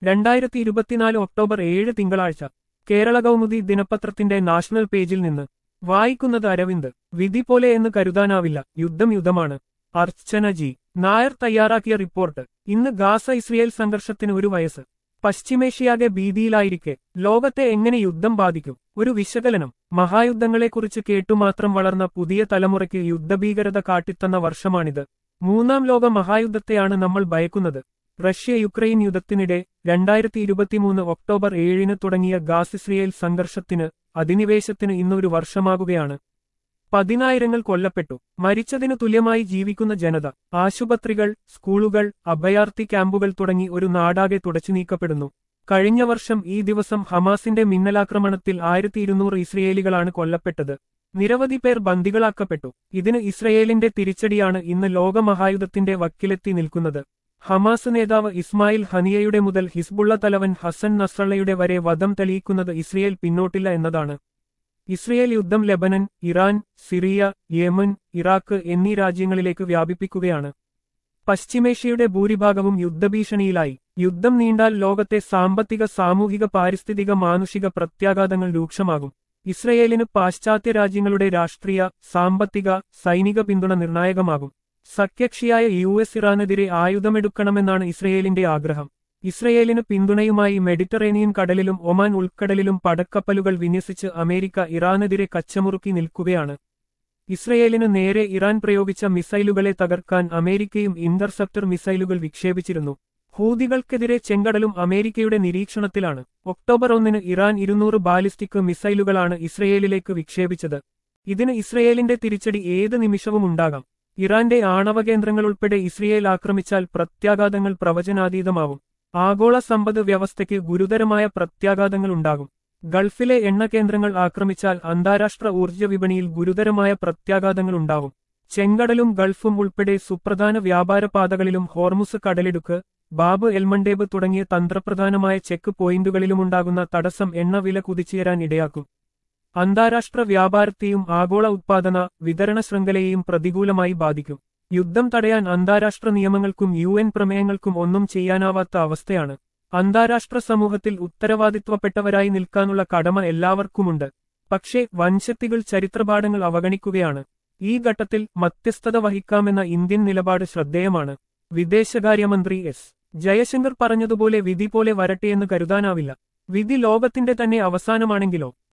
രണ്ടായിരത്തി ഇരുപത്തിനാല് ഒക്ടോബർ ഏഴ് തിങ്കളാഴ്ച കേരള കൗമുദി ദിനപത്രത്തിന്റെ നാഷണൽ പേജിൽ നിന്ന് വായിക്കുന്നത് അരവിന്ദ് വിധി പോലെ എന്ന് കരുതാനാവില്ല യുദ്ധം യുദ്ധമാണ് അർച്ചന ജി നായർ തയ്യാറാക്കിയ റിപ്പോർട്ട് ഇന്ന് ഗാസ ഇസ്രയേൽ സംഘർഷത്തിന് ഒരു വയസ്സ് പശ്ചിമേഷ്യയാകെ ഭീതിയിലായിരിക്കെ ലോകത്തെ എങ്ങനെ യുദ്ധം ബാധിക്കും ഒരു വിശകലനം മഹായുദ്ധങ്ങളെക്കുറിച്ച് കേട്ടുമാത്രം വളർന്ന പുതിയ തലമുറയ്ക്ക് യുദ്ധഭീകരത കാട്ടിത്തന്ന വർഷമാണിത് മൂന്നാം ലോക മഹായുദ്ധത്തെയാണ് നമ്മൾ ഭയക്കുന്നത് റഷ്യ യുക്രൈൻ യുദ്ധത്തിനിടെ രണ്ടായിരത്തി ഇരുപത്തിമൂന്ന് ഒക്ടോബർ ഏഴിന് തുടങ്ങിയ ഗാസ് ഇസ്രയേൽ സംഘർഷത്തിന് അധിനിവേശത്തിന് ഇന്നൊരു വർഷമാകുകയാണ് പതിനായിരങ്ങൾ കൊല്ലപ്പെട്ടു മരിച്ചതിനു തുല്യമായി ജീവിക്കുന്ന ജനത ആശുപത്രികൾ സ്കൂളുകൾ അഭയാർത്ഥി ക്യാമ്പുകൾ തുടങ്ങി ഒരു നാടാകെ തുടച്ചു നീക്കപ്പെടുന്നു കഴിഞ്ഞ വർഷം ഈ ദിവസം ഹമാസിന്റെ മിന്നലാക്രമണത്തിൽ ആയിരത്തി ഇരുന്നൂറ് ഇസ്രയേലികളാണ് കൊല്ലപ്പെട്ടത് നിരവധി പേർ ബന്ദികളാക്കപ്പെട്ടു ഇതിന് ഇസ്രയേലിന്റെ തിരിച്ചടിയാണ് ഇന്ന് ലോകമഹായുധത്തിന്റെ വക്കിലെത്തി നിൽക്കുന്നത് ഹമാസ് നേതാവ് ഇസ്മായിൽ ഹനിയയുടെ മുതൽ ഹിസ്ബുള്ള തലവൻ ഹസൻ നസ്രള്ളയുടെ വരെ വധം തെളിയിക്കുന്നത് ഇസ്രയേൽ പിന്നോട്ടില്ല എന്നതാണ് ഇസ്രയേൽ യുദ്ധം Lebanon Iran Syria Yemen Iraq എന്നീ രാജ്യങ്ങളിലേക്ക് വ്യാപിപ്പിക്കുകയാണ് പശ്ചിമേഷ്യയുടെ ഭൂരിഭാഗവും യുദ്ധഭീഷണിയിലായി യുദ്ധം നീണ്ടാൽ ലോകത്തെ സാമ്പത്തിക സാമൂഹിക പാരിസ്ഥിതിക മാനുഷിക പ്രത്യാഘാതങ്ങൾ രൂക്ഷമാകും ഇസ്രയേലിന് പാശ്ചാത്യ രാജ്യങ്ങളുടെ രാഷ്ട്രീയ സാമ്പത്തിക സൈനിക പിന്തുണ നിർണായകമാകും സഖ്യകക്ഷിയായ യു എസ് ഇറാനെതിരെ ആയുധമെടുക്കണമെന്നാണ് ഇസ്രയേലിന്റെ ആഗ്രഹം ഇസ്രയേലിന് പിന്തുണയുമായി മെഡിറ്ററേനിയൻ കടലിലും ഒമാൻ ഉൾക്കടലിലും പടക്കപ്പലുകൾ വിന്യസിച്ച് അമേരിക്ക ഇറാനെതിരെ കച്ചമുറുക്കി നിൽക്കുകയാണ് ഇസ്രയേലിന് നേരെ ഇറാൻ പ്രയോഗിച്ച മിസൈലുകളെ തകർക്കാൻ അമേരിക്കയും ഇന്റർസെപ്റ്റർ മിസൈലുകൾ വിക്ഷേപിച്ചിരുന്നു ഹൂതികൾക്കെതിരെ ചെങ്കടലും അമേരിക്കയുടെ നിരീക്ഷണത്തിലാണ് ഒക്ടോബർ ഒന്നിന് ഇറാൻ ഇരുന്നൂറ് ബാലിസ്റ്റിക് മിസൈലുകളാണ് ഇസ്രയേലിലേക്ക് വിക്ഷേപിച്ചത് ഇതിന് ഇസ്രയേലിന്റെ തിരിച്ചടി ഏത് നിമിഷവും ഉണ്ടാകാം ഇറാന്റെ ആണവ കേന്ദ്രങ്ങൾ ഉൾപ്പെടെ ഇസ്രയേൽ ആക്രമിച്ചാൽ പ്രത്യാഘാതങ്ങൾ പ്രവചനാതീതമാവും ആഗോള സമ്പദ് വ്യവസ്ഥയ്ക്ക് ഗുരുതരമായ പ്രത്യാഘാതങ്ങൾ ഉണ്ടാകും ഗൾഫിലെ എണ്ണ കേന്ദ്രങ്ങൾ ആക്രമിച്ചാൽ അന്താരാഷ്ട്ര ഊർജ്ജ വിപണിയിൽ ഗുരുതരമായ പ്രത്യാഘാതങ്ങൾ ഉണ്ടാവും ചെങ്കടലും ഗൾഫും ഉൾപ്പെടെ സുപ്രധാന വ്യാപാര പാതകളിലും ഹോർമുസ് കടലിടുക്ക് ബാബ് എൽമണ്ടേബ് തുടങ്ങിയ തന്ത്രപ്രധാനമായ ചെക്ക് പോയിന്റുകളിലുമുണ്ടാകുന്ന തടസ്സം എണ്ണ വില കുതിച്ചുയരാൻ ഇടയാക്കും അന്താരാഷ്ട്ര വ്യാപാരത്തെയും ആഗോള ഉത്പാദന വിതരണ ശൃംഖലയെയും പ്രതികൂലമായി ബാധിക്കും യുദ്ധം തടയാൻ അന്താരാഷ്ട്ര നിയമങ്ങൾക്കും യു എൻ പ്രമേയങ്ങൾക്കും ഒന്നും ചെയ്യാനാവാത്ത അവസ്ഥയാണ് അന്താരാഷ്ട്ര സമൂഹത്തിൽ ഉത്തരവാദിത്വപ്പെട്ടവരായി നിൽക്കാനുള്ള കടമ എല്ലാവർക്കുമുണ്ട് പക്ഷേ വൻശക്തികൾ ചരിത്രപാഠങ്ങൾ അവഗണിക്കുകയാണ് ഈ ഘട്ടത്തിൽ മധ്യസ്ഥത വഹിക്കാമെന്ന ഇന്ത്യൻ നിലപാട് ശ്രദ്ധേയമാണ് വിദേശകാര്യമന്ത്രി എസ് ജയശങ്കർ പറഞ്ഞതുപോലെ വിധി പോലെ വരട്ടെയെന്ന് കരുതാനാവില്ല വിധി ലോകത്തിന്റെ തന്നെ അവസാനമാണെങ്കിലോ